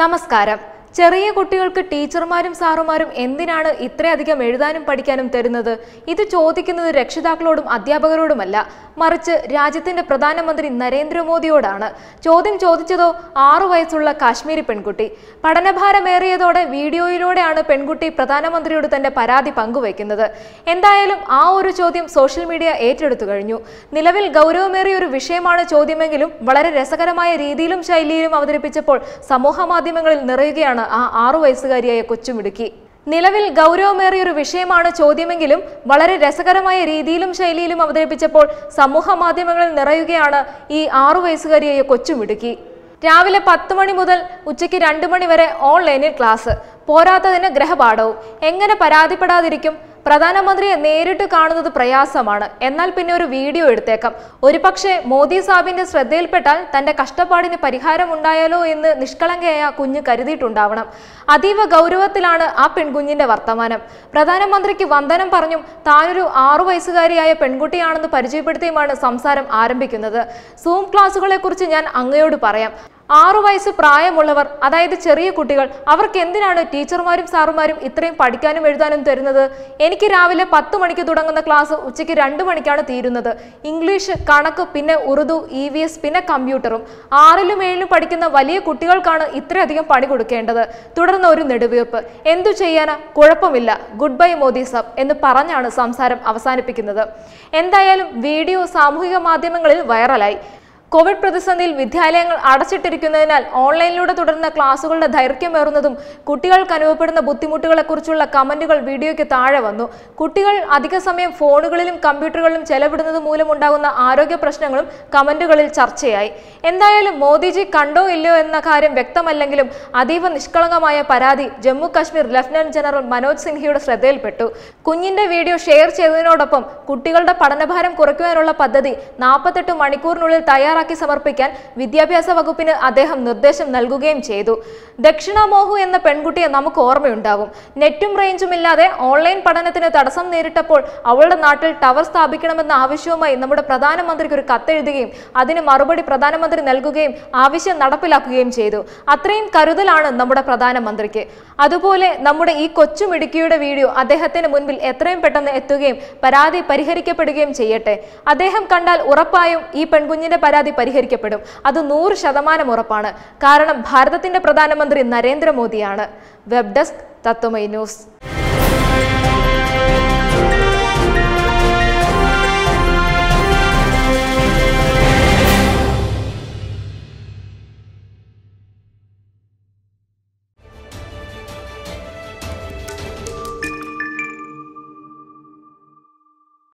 നമസ്കാരം ചെറിയ കുട്ടികൾക്ക് ടീച്ചർമാരും സാറുമാരും എന്തിനാണ് ഇത്രയധികം എഴുതാനും പഠിക്കാനും തരുന്നത് ഇത് ചോദിക്കുന്നത് രക്ഷിതാക്കളോടും അധ്യാപകരോടുമല്ല മറിച്ച് രാജ്യത്തിന്റെ പ്രധാനമന്ത്രി നരേന്ദ്രമോദിയോടാണ് ചോദ്യം ചോദിച്ചതോ ആറു വയസ്സുള്ള കാശ്മീരി പെൺകുട്ടി പഠനഭാരമേറിയതോടെ വീഡിയോയിലൂടെയാണ് പെൺകുട്ടി പ്രധാനമന്ത്രിയോട് തന്റെ പരാതി പങ്കുവയ്ക്കുന്നത് എന്തായാലും ആ ഒരു ചോദ്യം സോഷ്യൽ മീഡിയ ഏറ്റെടുത്തു കഴിഞ്ഞു നിലവിൽ ഗൗരവമേറിയ ഒരു വിഷയമാണ് ചോദ്യമെങ്കിലും വളരെ രസകരമായ രീതിയിലും ശൈലിയിലും അവതരിപ്പിച്ചപ്പോൾ സമൂഹ മാധ്യമങ്ങളിൽ നിറയുകയാണ് ആ ആറു വയസ്സുകാരിയായ കൊച്ചുമിടുക്കി നിലവിൽ ഗൗരവമേറിയ ഒരു വിഷയമാണ് ചോദ്യമെങ്കിലും വളരെ രസകരമായ രീതിയിലും ശൈലിയിലും അവതരിപ്പിച്ചപ്പോൾ സമൂഹ മാധ്യമങ്ങളിൽ നിറയുകയാണ് ഈ ആറു വയസ്സുകാരിയായ കൊച്ചുമിടുക്കി രാവിലെ പത്ത് മണി മുതൽ ഉച്ചയ്ക്ക് രണ്ട് മണി വരെ ഓൺലൈനിൽ ക്ലാസ് പോരാത്തതിന് ഗ്രഹപാഠവും എങ്ങനെ പരാതിപ്പെടാതിരിക്കും പ്രധാനമന്ത്രിയെ നേരിട്ട് കാണുന്നത് പ്രയാസമാണ് എന്നാൽ പിന്നെ ഒരു വീഡിയോ എടുത്തേക്കാം ഒരുപക്ഷെ മോദി സാബിന്റെ ശ്രദ്ധയിൽപ്പെട്ടാൽ തന്റെ കഷ്ടപ്പാടിന് പരിഹാരം ഉണ്ടായാലോ എന്ന് നിഷ്കളങ്കയായ കുഞ്ഞ് കരുതിയിട്ടുണ്ടാവണം അതീവ ഗൗരവത്തിലാണ് ആ പെൺകുഞ്ഞിന്റെ വർത്തമാനം പ്രധാനമന്ത്രിക്ക് വന്ദനം പറഞ്ഞും താനൊരു ആറു വയസ്സുകാരിയായ പെൺകുട്ടിയാണെന്ന് പരിചയപ്പെടുത്തിയുമാണ് സംസാരം ആരംഭിക്കുന്നത് സൂം ക്ലാസുകളെ കുറിച്ച് ഞാൻ അങ്ങയോട് പറയാം ആറു വയസ്സ് പ്രായമുള്ളവർ അതായത് ചെറിയ കുട്ടികൾ അവർക്ക് എന്തിനാണ് ടീച്ചർമാരും സാറുമാരും ഇത്രയും പഠിക്കാനും എഴുതാനും തരുന്നത് എനിക്ക് രാവിലെ പത്ത് മണിക്ക് തുടങ്ങുന്ന ക്ലാസ് ഉച്ചയ്ക്ക് രണ്ട് മണിക്കാണ് തീരുന്നത് ഇംഗ്ലീഷ് കണക്ക് പിന്നെ ഉറുദു ഇ വി എസ് പിന്നെ കമ്പ്യൂട്ടറും ആറിലും ഏഴിലും പഠിക്കുന്ന വലിയ കുട്ടികൾക്കാണ് ഇത്രയധികം പണി കൊടുക്കേണ്ടത് തുടർന്ന് ഒരു നെടുവീർപ്പ് എന്തു ചെയ്യാനാ കുഴപ്പമില്ല ഗുഡ് ബൈ മോദി സബ് എന്ന് പറഞ്ഞാണ് സംസാരം അവസാനിപ്പിക്കുന്നത് എന്തായാലും വീഡിയോ സാമൂഹിക മാധ്യമങ്ങളിൽ വൈറലായി കോവിഡ് പ്രതിസന്ധിയിൽ വിദ്യാലയങ്ങൾ അടച്ചിട്ടിരിക്കുന്നതിനാൽ ഓൺലൈനിലൂടെ തുടരുന്ന ക്ലാസുകളുടെ ദൈർഘ്യമേറുന്നതും കുട്ടികൾക്ക് അനുഭവപ്പെടുന്ന ബുദ്ധിമുട്ടുകളെക്കുറിച്ചുള്ള കമന്റുകൾ വീഡിയോയ്ക്ക് താഴെ വന്നു കുട്ടികൾ അധിക സമയം ഫോണുകളിലും കമ്പ്യൂട്ടറുകളിലും ചെലവിടുന്നത് മൂലമുണ്ടാകുന്ന ആരോഗ്യ പ്രശ്നങ്ങളും കമന്റുകളിൽ ചർച്ചയായി എന്തായാലും മോദിജി കണ്ടോ ഇല്ലയോ എന്ന കാര്യം വ്യക്തമല്ലെങ്കിലും അതീവ നിഷ്കളങ്കമായ പരാതി ജമ്മു കാശ്മീർ ലഫ്റ്റനന്റ് ജനറൽ മനോജ് സിൻഹയുടെ ശ്രദ്ധയിൽപ്പെട്ടു കുഞ്ഞിന്റെ വീഡിയോ ഷെയർ ചെയ്തതിനോടൊപ്പം കുട്ടികളുടെ പഠനഭാരം കുറയ്ക്കുവാനുള്ള പദ്ധതി നാൽപ്പത്തെട്ട് മണിക്കൂറിനുള്ളിൽ തയ്യാറാക്കി സമർപ്പിക്കാൻ വിദ്യാഭ്യാസ വകുപ്പിന് അദ്ദേഹം നിർദ്ദേശം നൽകുകയും ചെയ്തു ദക്ഷിണ മോഹു എന്ന പെൺകുട്ടിയെ നമുക്ക് ഓർമ്മയുണ്ടാകും നെറ്റും റേഞ്ചും ഇല്ലാതെ ഓൺലൈൻ പഠനത്തിന് തടസ്സം നേരിട്ടപ്പോൾ അവളുടെ നാട്ടിൽ ടവർ സ്ഥാപിക്കണമെന്ന ആവശ്യവുമായി നമ്മുടെ പ്രധാനമന്ത്രിക്ക് ഒരു കത്തെഴുതുകയും അതിന് മറുപടി പ്രധാനമന്ത്രി നൽകുകയും ആവശ്യം നടപ്പിലാക്കുകയും ചെയ്തു അത്രയും കരുതലാണ് നമ്മുടെ പ്രധാനമന്ത്രിക്ക് അതുപോലെ നമ്മുടെ ഈ കൊച്ചുമിടുക്കിയുടെ വീഡിയോ അദ്ദേഹത്തിന് മുൻപിൽ എത്രയും പെട്ടെന്ന് എത്തുകയും പരാതി പരിഹരിക്കപ്പെടുകയും ചെയ്യട്ടെ അദ്ദേഹം കണ്ടാൽ ഉറപ്പായും ഈ പെൺകുഞ്ഞിന്റെ പരാതി പരിഹരിക്കപ്പെടും അത് നൂറ് ശതമാനം ഉറപ്പാണ് കാരണം ഭാരതത്തിന്റെ പ്രധാനമന്ത്രി നരേന്ദ്രമോദിയാണ് വെബ് ഡെസ്ക് തത്വമൈ ന്യൂസ്